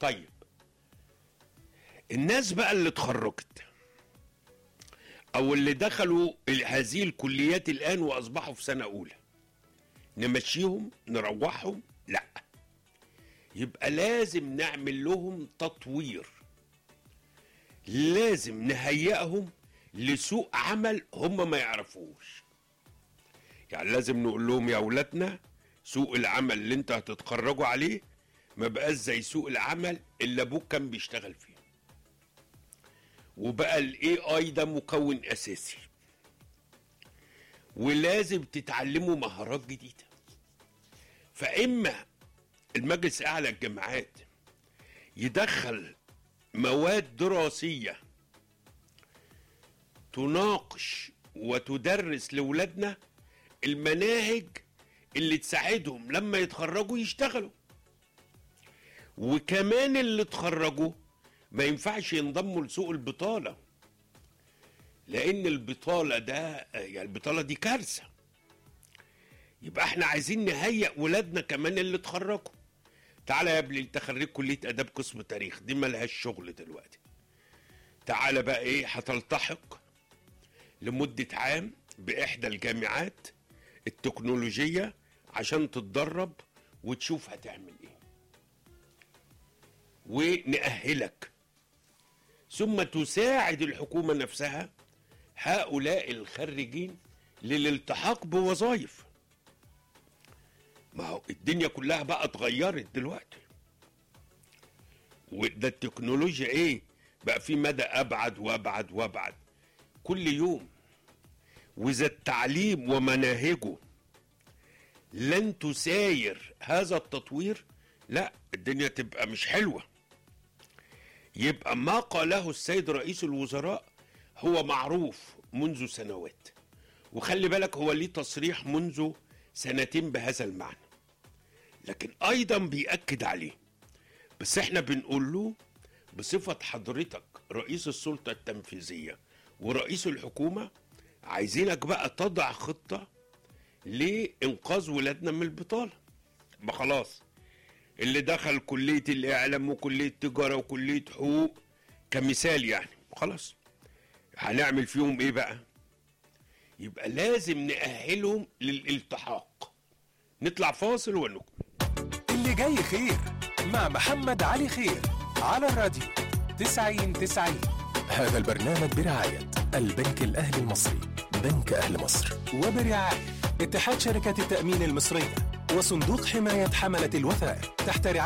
طيب الناس بقى اللي اتخرجت او اللي دخلوا هذه الكليات الان واصبحوا في سنه اولى نمشيهم نروحهم لا يبقى لازم نعمل لهم تطوير لازم نهيئهم لسوق عمل هم ما يعرفوش يعني لازم نقول لهم يا اولادنا سوق العمل اللي انت هتتخرجوا عليه ما بقاش زي سوق العمل اللي ابوك كان بيشتغل فيه وبقى الاي اي ده مكون اساسي ولازم تتعلموا مهارات جديده فاما المجلس الاعلى الجامعات يدخل مواد دراسيه تناقش وتدرس لاولادنا المناهج اللي تساعدهم لما يتخرجوا يشتغلوا وكمان اللي اتخرجوا ما ينفعش ينضموا لسوق البطاله لان البطاله ده يعني البطاله دي كارثه يبقى احنا عايزين نهيئ ولادنا كمان اللي اتخرجوا تعالى يا ابني انت خريج كليه اداب قسم تاريخ دي ملهاش شغل دلوقتي تعالى بقى ايه هتلتحق لمده عام باحدى الجامعات التكنولوجيه عشان تتدرب وتشوف هتعمل ايه ونأهلك ثم تساعد الحكومة نفسها هؤلاء الخريجين للالتحاق بوظائف ما هو الدنيا كلها بقى اتغيرت دلوقتي وده التكنولوجيا ايه بقى في مدى ابعد وابعد وابعد كل يوم واذا التعليم ومناهجه لن تساير هذا التطوير لا الدنيا تبقى مش حلوه يبقى ما قاله السيد رئيس الوزراء هو معروف منذ سنوات وخلي بالك هو ليه تصريح منذ سنتين بهذا المعنى لكن ايضا بيأكد عليه بس احنا بنقول له بصفة حضرتك رئيس السلطة التنفيذية ورئيس الحكومة عايزينك بقى تضع خطة لإنقاذ ولادنا من البطالة ما خلاص اللي دخل كلية الإعلام وكلية تجارة وكلية حقوق كمثال يعني خلاص هنعمل فيهم إيه بقى يبقى لازم نأهلهم للالتحاق نطلع فاصل ونكمل اللي جاي خير مع محمد علي خير على الراديو 90 90 هذا البرنامج برعاية البنك الأهلي المصري بنك أهل مصر وبرعاية اتحاد شركات التأمين المصرية وصندوق حماية حملة الوثائق تحت رعاية